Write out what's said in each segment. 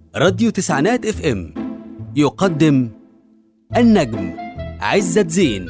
راديو تسعينات اف ام يقدم النجم عزت زين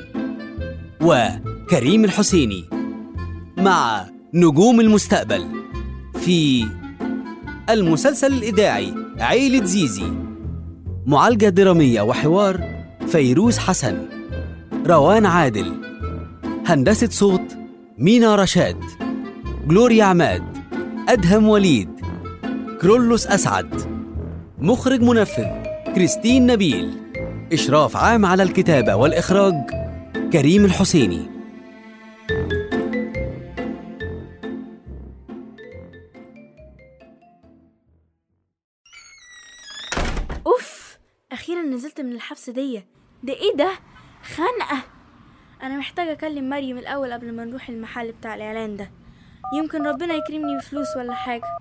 وكريم الحسيني مع نجوم المستقبل في المسلسل الإذاعي عيلة زيزي معالجة درامية وحوار فيروز حسن روان عادل هندسة صوت مينا رشاد جلوريا عماد أدهم وليد كرولوس أسعد مخرج منفذ كريستين نبيل إشراف عام على الكتابة والإخراج كريم الحسيني اوف اخيرا نزلت من الحبس دي ده ايه ده خنقه انا محتاجه اكلم مريم الاول قبل ما نروح المحل بتاع الاعلان ده يمكن ربنا يكرمني بفلوس ولا حاجه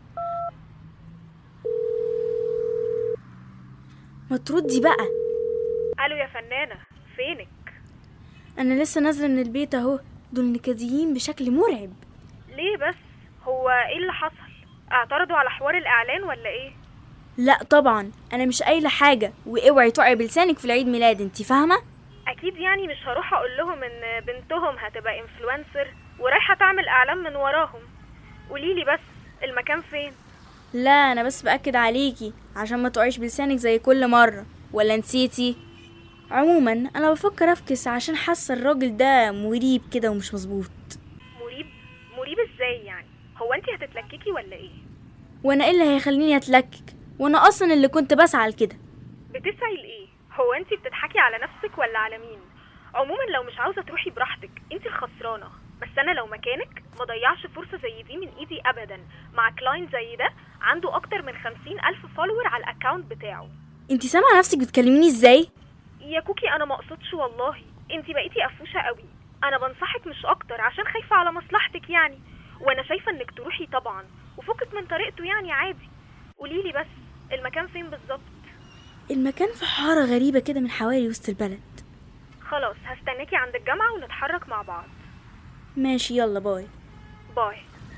ما تردي بقى الو يا فنانة فينك انا لسه نازله من البيت اهو دول نكديين بشكل مرعب ليه بس هو ايه اللي حصل اعترضوا على حوار الاعلان ولا ايه لا طبعا انا مش قايله حاجه واوعي تقعي بلسانك في العيد ميلاد انت فاهمه اكيد يعني مش هروح اقول لهم ان بنتهم هتبقى انفلونسر ورايحة تعمل اعلان من وراهم قوليلي بس المكان فين لا انا بس باكد عليكي عشان ما تقعيش بلسانك زي كل مره ولا نسيتي عموما انا بفكر افكس عشان حاسه الراجل ده مريب كده ومش مظبوط مريب مريب ازاي يعني هو انتي هتتلككي ولا ايه وانا ايه اللي هيخليني اتلكك وانا اصلا اللي كنت بسعى لكده بتسعي لايه هو انتي بتضحكي على نفسك ولا على مين عموما لو مش عاوزة تروحي براحتك انتي الخسرانة بس انا لو مكانك ما ضيعش فرصة زي دي من ايدي ابدا مع كلاين زي ده عنده اكتر من خمسين الف فولور على الاكاونت بتاعه انت سامعه نفسك بتكلميني ازاي يا كوكي انا ما اقصدش والله انتي بقيتي قفوشه قوي انا بنصحك مش اكتر عشان خايفه على مصلحتك يعني وانا شايفه انك تروحي طبعا وفكك من طريقته يعني عادي قوليلي بس المكان فين بالظبط المكان في حاره غريبه كده من حوالي وسط البلد خلاص هستناكي عند الجامعه ونتحرك مع بعض ماشي يلا باي باي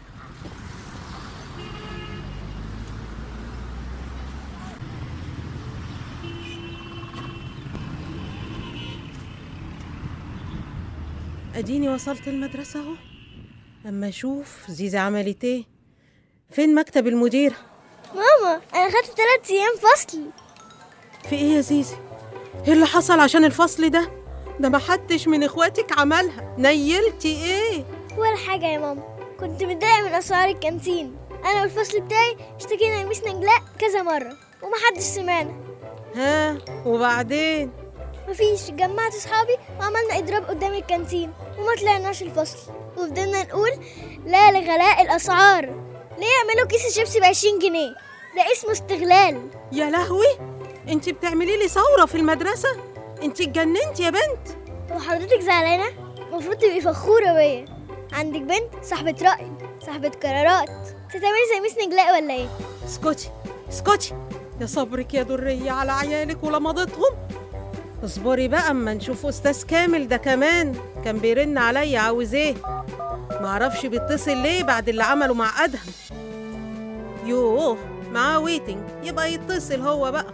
اديني وصلت المدرسة اهو اما اشوف زيزي عملت ايه فين مكتب المدير ماما انا خدت ثلاث ايام فصل في ايه يا زيزي ايه اللي حصل عشان الفصل ده ده محدش من اخواتك عملها نيلتي ايه ولا حاجه يا ماما كنت متضايقه من اسعار الكانتين انا والفصل بتاعي اشتكينا لميس نجلاء كذا مره ومحدش سمعنا ها وبعدين مفيش جمعت اصحابي وعملنا اضراب قدام الكانتين وما طلعناش الفصل وفضلنا نقول لا لغلاء الاسعار ليه يعملوا كيس الشيبسي ب 20 جنيه ده اسمه استغلال يا لهوي انت بتعملي لي ثورة في المدرسة انت اتجننت يا بنت هو حضرتك زعلانه المفروض تبقي فخوره بيا عندك بنت صاحبه راي صاحبه قرارات تتعملي زي ميس نجلاء ولا ايه اسكتي اسكتي يا صبرك يا درية على عيالك ولمضتهم اصبري بقى اما نشوف استاذ كامل ده كمان كان بيرن عليا عاوز ايه معرفش بيتصل ليه بعد اللي عمله مع ادهم يوه معاه ويتنج يبقى يتصل هو بقى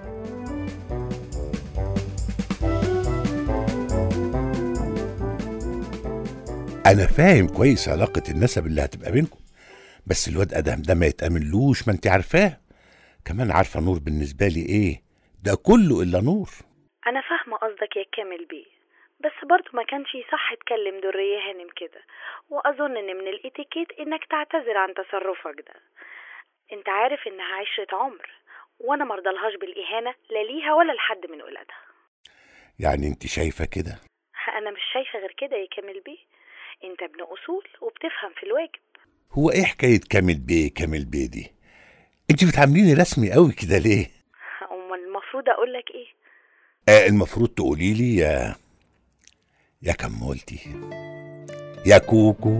انا فاهم كويس علاقة النسب اللي هتبقى بينكم بس الواد ادهم ده ما يتأمنلوش ما انت عارفاه كمان عارفة نور بالنسبة لي ايه ده كله الا نور انا فاهمه قصدك يا كامل بيه بس برضه ما كانش صح تكلم درية هانم كده واظن ان من الاتيكيت انك تعتذر عن تصرفك ده انت عارف انها عشرة عمر وانا مرضلهاش بالاهانة لا ليها ولا لحد من ولادها يعني انت شايفة كده انا مش شايفة غير كده يا كامل بيه انت ابن اصول وبتفهم في الواجب هو ايه حكاية كامل بيه كامل بيه دي انت بتعامليني رسمي قوي كده ليه امال المفروض اقول لك ايه آه المفروض تقولي لي يا يا كمولتي يا كوكو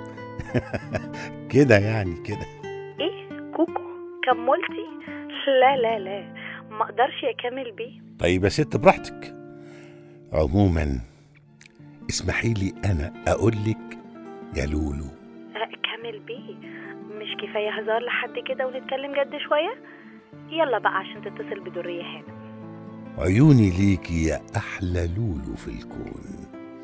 كده يعني كده ايه كوكو كملتي لا لا لا ما اقدرش يا كامل بيه طيب يا ست براحتك عموما اسمحي لي انا اقول لك يا لولو أه كامل بيه مش كفاية هزار لحد كده ونتكلم جد شوية يلا بقى عشان تتصل بدورية هانم عيوني ليكي يا أحلى لولو في الكون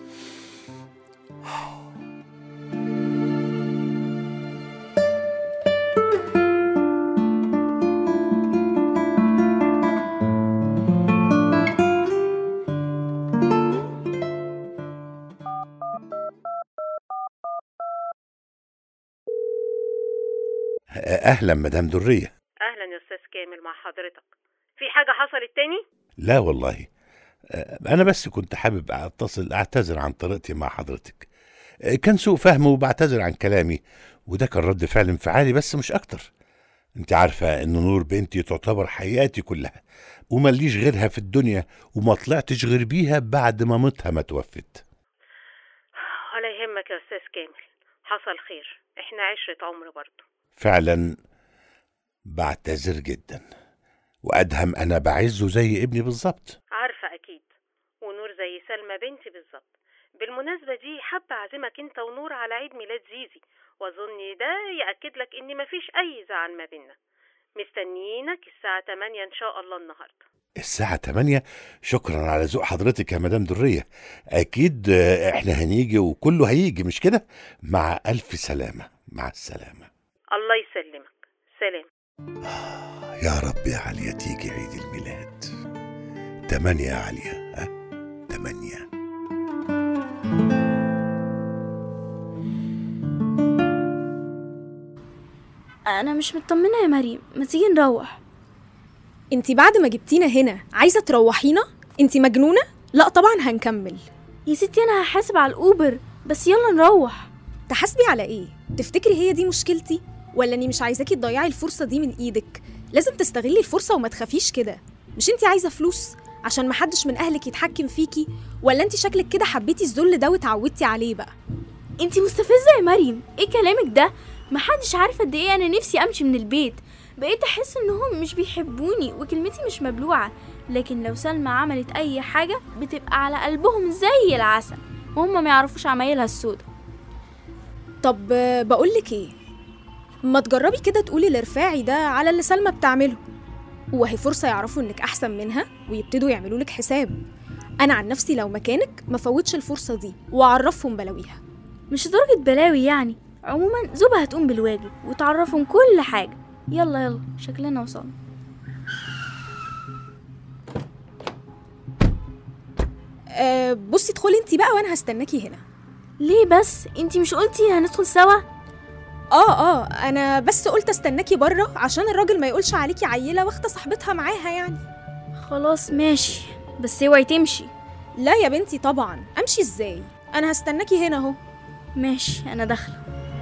أهلا مدام درية اهلا يا استاذ كامل مع حضرتك في حاجه حصلت تاني لا والله آه، أنا بس كنت حابب أتصل أعتذر عن طريقتي مع حضرتك آه، كان سوء فهم وبعتذر عن كلامي وده كان رد فعل انفعالي بس مش أكتر أنت عارفة إن نور بنتي تعتبر حياتي كلها ومليش غيرها في الدنيا وما طلعتش غير بيها بعد مامتها ما توفت ولا يهمك يا استاذ كامل حصل خير احنا عشرة عمر برضه فعلا بعتذر جدا وأدهم أنا بعزه زي ابني بالظبط عارفه اكيد ونور زي سلمى بنتي بالظبط بالمناسبه دي حابه اعزمك انت ونور على عيد ميلاد زيزي واظن ده ياكد لك ان مفيش اي زعل ما بينا مستنيينك الساعه 8 ان شاء الله النهارده الساعة 8 شكرا على ذوق حضرتك يا مدام درية أكيد آه، إحنا هنيجي وكله هيجي مش كده مع ألف سلامة مع السلامة الله يسلمك سلام يا رب يا عليا تيجي عيد الميلاد تمانية يا عليا ها تمانية انا مش مطمنه يا مريم ما تيجي نروح انتي بعد ما جبتينا هنا عايزه تروحينا انتي مجنونه لا طبعا هنكمل يا ستي انا هحاسب على الاوبر بس يلا نروح تحاسبي على ايه تفتكري هي دي مشكلتي ولا اني مش عايزاكي تضيعي الفرصه دي من ايدك لازم تستغلي الفرصه وما تخافيش كده مش انتي عايزه فلوس عشان محدش من اهلك يتحكم فيكي ولا انتي شكلك كده حبيتي الذل ده واتعودتي عليه بقى انتي مستفزه يا مريم ايه كلامك ده محدش عارفه قد ايه انا نفسي امشي من البيت بقيت احس انهم مش بيحبوني وكلمتي مش مبلوعه لكن لو سلمى عملت اي حاجه بتبقى على قلبهم زي العسل وهم ما يعرفوش عمايلها السودا طب آه، بقولك ايه ما تجربي كده تقولي لرفاعي ده على اللي سلمى بتعمله وهي فرصة يعرفوا انك احسن منها ويبتدوا يعملوا لك حساب انا عن نفسي لو مكانك ما فوتش الفرصة دي واعرفهم بلاويها مش درجه بلاوي يعني عموما زوبة هتقوم بالواجب وتعرفهم كل حاجه يلا يلا شكلنا وصلنا أه بصي ادخلي انتي بقى وانا هستناكي هنا ليه بس انتي مش قلتي هندخل سوا اه اه انا بس قلت استناكي بره عشان الراجل ما يقولش عليكي عيله واخده صاحبتها معاها يعني خلاص ماشي بس اوعي تمشي لا يا بنتي طبعا امشي ازاي انا هستناكي هنا اهو ماشي انا داخله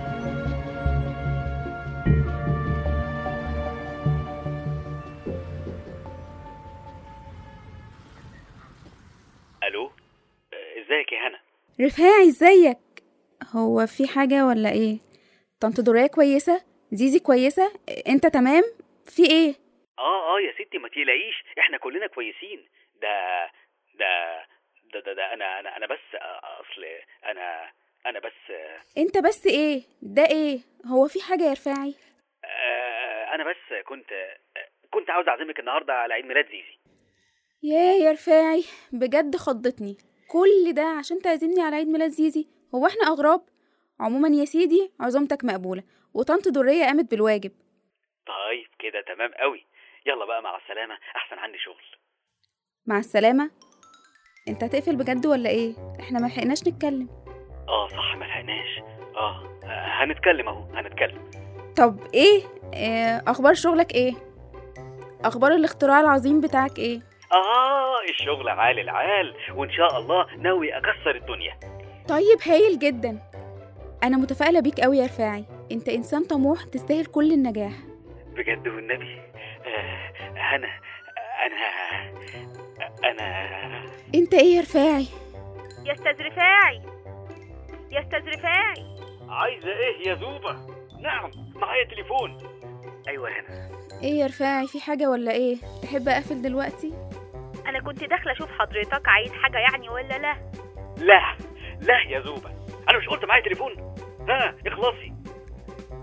الو آه، ازيك يا هنا رفاعي ازيك هو في حاجة ولا ايه طنط دورية كويسة زيزي كويسة انت تمام في ايه اه اه يا ستي ما تقلقيش احنا كلنا كويسين ده ده ده ده, ده انا انا انا بس آه، اصل انا انا بس آه، انت بس ايه ده ايه هو في حاجة يا رفاعي آه، انا بس كنت آه، كنت عاوز اعزمك النهارده على عيد ميلاد زيزي يا يا رفاعي بجد خضتني كل ده عشان تعزمني على عيد ميلاد زيزي هو احنا اغراب عموما يا سيدي عزومتك مقبولة وطنط درية قامت بالواجب طيب كده تمام قوي يلا بقى مع السلامه احسن عندي شغل مع السلامة انت هتقفل بجد ولا ايه احنا ملحقناش نتكلم اه صح ما لحقناش اه آه، هنتكلم اهو هنتكلم طب ايه, إيه اخبار شغلك ايه اخبار الاختراع العظيم بتاعك ايه اه الشغل عال العال وان شاء الله ناوي اكسر الدنيا طيب هايل جدا انا متفائله بيك قوي يا رفاعي انت انسان طموح تستاهل كل النجاح بجد والنبي آه، انا انا انا انت ايه يا رفاعي يا استاذ رفاعي يا استاذ رفاعي عايزه ايه يا زوبه نعم معايا تليفون ايوه هنا ايه يا رفاعي في حاجه ولا ايه تحب اقفل دلوقتي انا كنت داخله اشوف حضرتك عايز حاجه يعني ولا لا لا لا يا زوبه انا مش قلت معايا تليفون ها اخلصي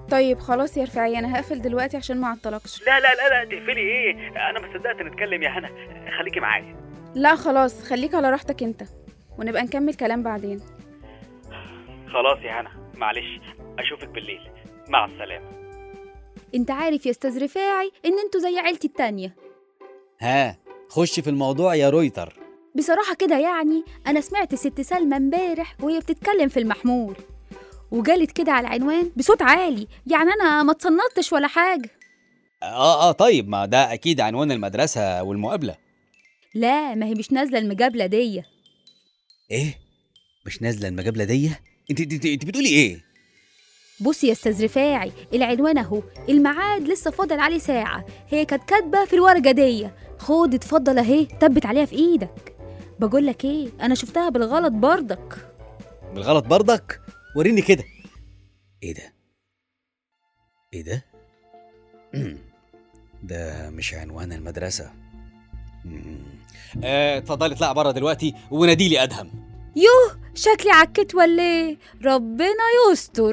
طيب خلاص يا رفاعي انا هقفل دلوقتي عشان ما اعطلكش لا لا لا لا تقفلي ايه انا ما صدقت نتكلم يا هنا خليكي معايا لا خلاص خليك على راحتك انت ونبقى نكمل كلام بعدين خلاص يا هنا معلش اشوفك بالليل مع السلامه انت عارف يا استاذ رفاعي ان انتوا زي عيلتي التانية ها خش في الموضوع يا رويتر بصراحة كده يعني أنا سمعت ست سلمى امبارح وهي بتتكلم في المحمول وجالت كده على العنوان بصوت عالي يعني أنا ما اتصنتش ولا حاجة اه اه طيب ما ده اكيد عنوان المدرسة والمقابلة لا ما هي مش نازلة المجابلة دي ايه مش نازلة المجابلة دي انت انت, انت بتقولي ايه بص يا استاذ رفاعي العنوان اهو الميعاد لسه فاضل عليه ساعة هي كانت كاتبة في الورقة دي خد اتفضل اهي تبت عليها في ايدك بقول لك ايه انا شفتها بالغلط برضك بالغلط برضك وريني كده ايه ده ايه ده مم. ده مش عنوان المدرسة مم. آه، اتفضلي اطلعي بره دلوقتي وناديلي ادهم يوه شكلي عكت ولا ايه ربنا يستر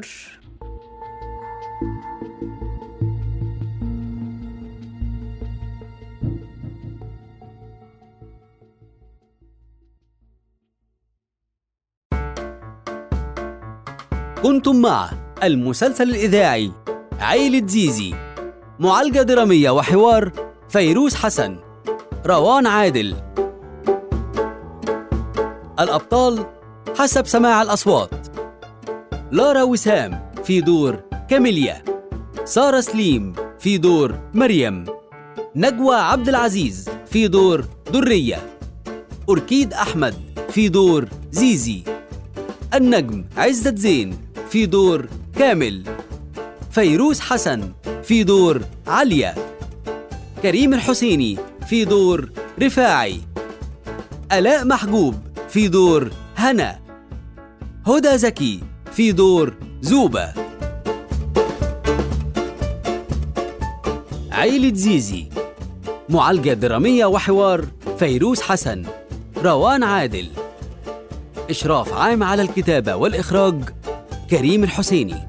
كنتم مع المسلسل الإذاعي عيلة زيزي معالجة درامية وحوار فيروز حسن روان عادل الأبطال حسب سماع الأصوات لارا وسام في دور كاميليا سارة سليم في دور مريم نجوى عبد العزيز في دور درية أوركيد أحمد في دور زيزي النجم عزت زين في دور كامل فيروز حسن في دور عليا كريم الحسيني في دور رفاعي آلاء محجوب في دور هنا هدى زكي في دور زوبة عيلة زيزي معالجة درامية وحوار فيروز حسن روان عادل إشراف عام على الكتابة والإخراج كريم الحسيني